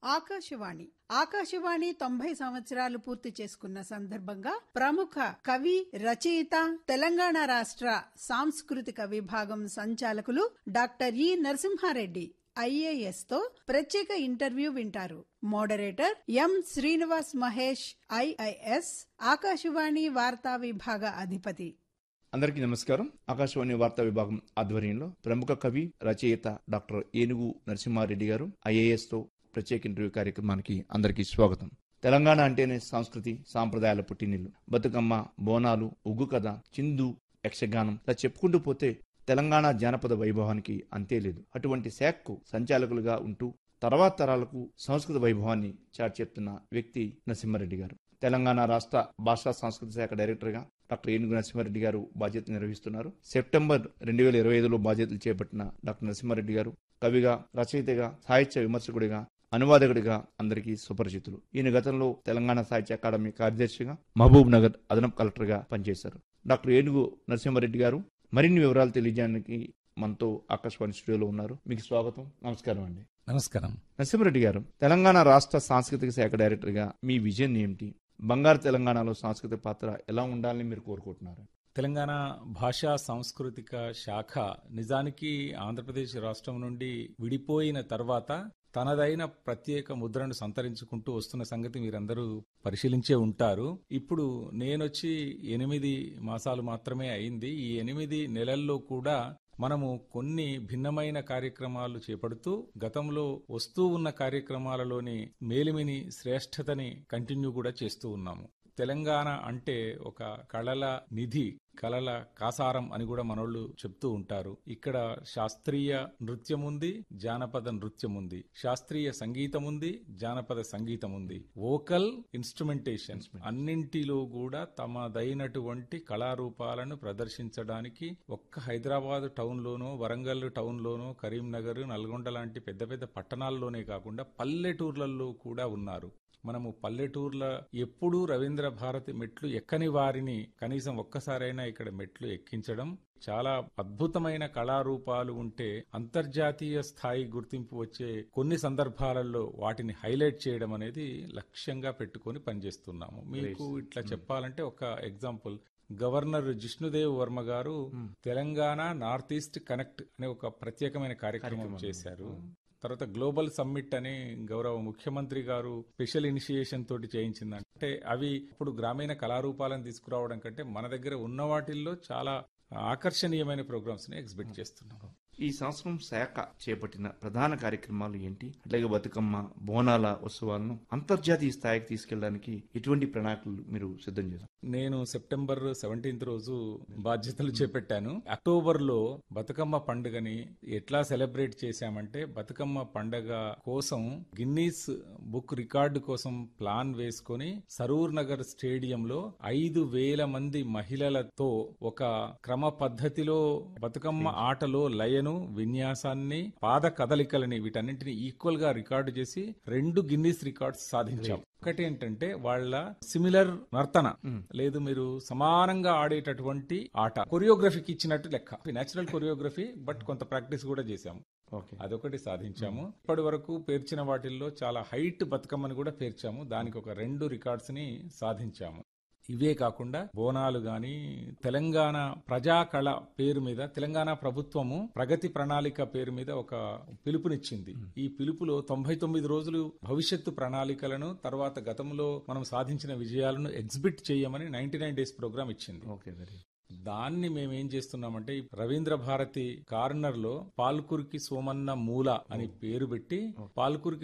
ఆకాశవాణి ఆకాశవాణి తొంభై సంవత్సరాలు పూర్తి చేసుకున్న సందర్భంగా ప్రముఖ కవి రచయిత తెలంగాణ రాష్ట్ర సాంస్కృతిక విభాగం సంచాలకులు డాక్టర్ ఈ నరసింహారెడ్డి ఐఏఎస్ తో ప్రత్యేక ఇంటర్వ్యూ వింటారు moderator M Srinivas Mahesh IIS Akashvani వార్తా విభాగ అధిపతి అందరికీ నమస్కారం ఆకాశవాణి వార్తా విభాగం ఆధ్వర్యంలో ప్రముఖ కవి రచయిత డాక్టర్ ఏనుగు నరసింహారెడ్డి గారు ఐఏఎస్ తో ప్రత్యేక ఇంటర్వ్యూ కార్యక్రమానికి అందరికీ స్వాగతం తెలంగాణ అంటేనే సంస్కృతి సాంప్రదాయాల పుట్టినిల్లు బతుకమ్మ బోనాలు ఉగ్గు కథ చిందు యక్షగానం ఇలా చెప్పుకుంటూ పోతే తెలంగాణ జానపద వైభవానికి అంతే లేదు అటువంటి శాఖకు సంచాలకులుగా ఉంటూ తర్వాత తరాలకు సంస్కృత వైభవాన్ని చాటి చెప్తున్న వ్యక్తి నరసింహారెడ్డి గారు తెలంగాణ రాష్ట్ర భాషా సాంస్కృతిక శాఖ డైరెక్టర్ గా డాక్టర్ ఏనుగు నరసింహారెడ్డి గారు బాధ్యత నిర్వహిస్తున్నారు సెప్టెంబర్ రెండు వేల ఇరవై ఐదులో బాధ్యతలు చేపట్టిన డాక్టర్ నరసింహారెడ్డి గారు కవిగా రచయితగా సాహిత్య విమర్శకుడిగా అనువాదకుడిగా అందరికీ సుపరిచితులు ఈయన గతంలో తెలంగాణ సాహిత్య అకాడమీ కార్యదర్శిగా మహబూబ్ నగర్ అదనపు కలెక్టర్ గా పనిచేశారు డాక్టర్ ఏనుగు నరసింహారెడ్డి గారు మరిన్ని వివరాలు తెలియజేయడానికి మనతో ఆకాశవాణి స్టూడియోలో ఉన్నారు మీకు స్వాగతం నమస్కారం అండి నమస్కారం నరసింహారెడ్డి గారు తెలంగాణ రాష్ట్ర సాంస్కృతిక శాఖ డైరెక్టర్ గా మీ విజన్ ఏమిటి బంగారు తెలంగాణలో సాంస్కృతిక పాత్ర ఎలా ఉండాలని మీరు కోరుకుంటున్నారు తెలంగాణ భాషా సాంస్కృతిక శాఖ నిజానికి ఆంధ్రప్రదేశ్ రాష్ట్రం నుండి విడిపోయిన తర్వాత తనదైన ప్రత్యేక ముద్రను సంతరించుకుంటూ వస్తున్న సంగతి మీరందరూ పరిశీలించే ఉంటారు ఇప్పుడు నేనొచ్చి ఎనిమిది మాసాలు మాత్రమే అయింది ఈ ఎనిమిది నెలల్లో కూడా మనము కొన్ని భిన్నమైన కార్యక్రమాలు చేపడుతూ గతంలో వస్తూ ఉన్న కార్యక్రమాలలోని మేలిమిని శ్రేష్టతని కంటిన్యూ కూడా చేస్తూ ఉన్నాము తెలంగాణ అంటే ఒక కళల నిధి కళల కాసారం అని కూడా మనోళ్ళు చెప్తూ ఉంటారు ఇక్కడ శాస్త్రీయ నృత్యం ఉంది జానపద నృత్యం ఉంది శాస్త్రీయ సంగీతం ఉంది జానపద సంగీతం ఉంది వోకల్ ఇన్స్ట్రుమెంటేషన్ అన్నింటిలో కూడా తమదైనటువంటి కళారూపాలను ప్రదర్శించడానికి ఒక్క హైదరాబాద్ టౌన్ లోనో వరంగల్ టౌన్ లోనో కరీంనగర్ నల్గొండ లాంటి పెద్ద పెద్ద పట్టణాల్లోనే కాకుండా పల్లెటూర్లలో కూడా ఉన్నారు మనము పల్లెటూర్ల ఎప్పుడూ రవీంద్ర భారతి మెట్లు ఎక్కని వారిని కనీసం ఒక్కసారైనా ఇక్కడ మెట్లు ఎక్కించడం చాలా అద్భుతమైన కళారూపాలు ఉంటే అంతర్జాతీయ స్థాయి గుర్తింపు వచ్చే కొన్ని సందర్భాలలో వాటిని హైలైట్ చేయడం అనేది లక్ష్యంగా పెట్టుకొని పనిచేస్తున్నాము మీకు ఇట్లా చెప్పాలంటే ఒక ఎగ్జాంపుల్ గవర్నర్ జిష్ణుదేవ్ వర్మ గారు తెలంగాణ నార్త్ ఈస్ట్ కనెక్ట్ అనే ఒక ప్రత్యేకమైన కార్యక్రమం చేశారు తర్వాత గ్లోబల్ సమ్మిట్ అని గౌరవ ముఖ్యమంత్రి గారు స్పెషల్ ఇనిషియేషన్ తోటి చేయించింది అంటే అవి ఇప్పుడు గ్రామీణ కళారూపాలను తీసుకురావడం కంటే మన దగ్గర ఉన్న వాటిల్లో చాలా ఆకర్షణీయమైన ప్రోగ్రామ్స్ ని ఎగ్జిబిట్ చేస్తున్నాం ఈ సంవత్సరం శాఖ చేపట్టిన ప్రధాన కార్యక్రమాలు ఏంటి అట్లాగే బతుకమ్మ బోనాల ఉత్సవాలను అంతర్జాతీయ స్థాయికి తీసుకెళ్ళడానికి ఎటువంటి ప్రణాళికలు మీరు సిద్ధం చేశారు నేను సెప్టెంబర్ సెవెంటీన్త్ రోజు బాధ్యతలు చేపట్టాను అక్టోబర్ లో బతుకమ్మ పండుగని ఎట్లా సెలబ్రేట్ చేశామంటే బతుకమ్మ పండుగ కోసం గిన్నీస్ బుక్ రికార్డు కోసం ప్లాన్ వేసుకొని సరూర్ నగర్ స్టేడియంలో ఐదు వేల మంది మహిళలతో ఒక క్రమ పద్ధతిలో బతుకమ్మ ఆటలో లయను విన్యాసాన్ని పాద కదలికలని వీటన్నింటిని ఈక్వల్ గా రికార్డు చేసి రెండు గిన్నీస్ రికార్డ్స్ సాధించాం ఒకటి ఏంటంటే వాళ్ళ సిమిలర్ నర్తన లేదు మీరు సమానంగా ఆడేటటువంటి ఆట కొరియోగ్రఫీకి ఇచ్చినట్టు లెక్క నేచురల్ కొరియోగ్రఫీ బట్ కొంత ప్రాక్టీస్ కూడా చేశాము ఓకే అదొకటి సాధించాము ఇప్పటి వరకు పేర్చిన వాటిల్లో చాలా హైట్ బతుకమ్మని కూడా పేర్చాము దానికి ఒక రెండు రికార్డ్స్ ని సాధించాము ఇవే కాకుండా బోనాలు గాని తెలంగాణ ప్రజా కళ పేరు మీద తెలంగాణ ప్రభుత్వము ప్రగతి ప్రణాళిక పేరు మీద ఒక పిలుపునిచ్చింది ఈ పిలుపులో తొంభై తొమ్మిది రోజులు భవిష్యత్తు ప్రణాళికలను తర్వాత గతంలో మనం సాధించిన విజయాలను ఎగ్జిబిట్ చేయమని నైన్టీ నైన్ డేస్ ప్రోగ్రామ్ ఇచ్చింది ఓకే వెరీ దాన్ని మేమేం చేస్తున్నామంటే ఈ రవీంద్ర భారతి కార్నర్ లో పాల్కురికి సోమన్న మూల అని పేరు పెట్టి పాల్కురికి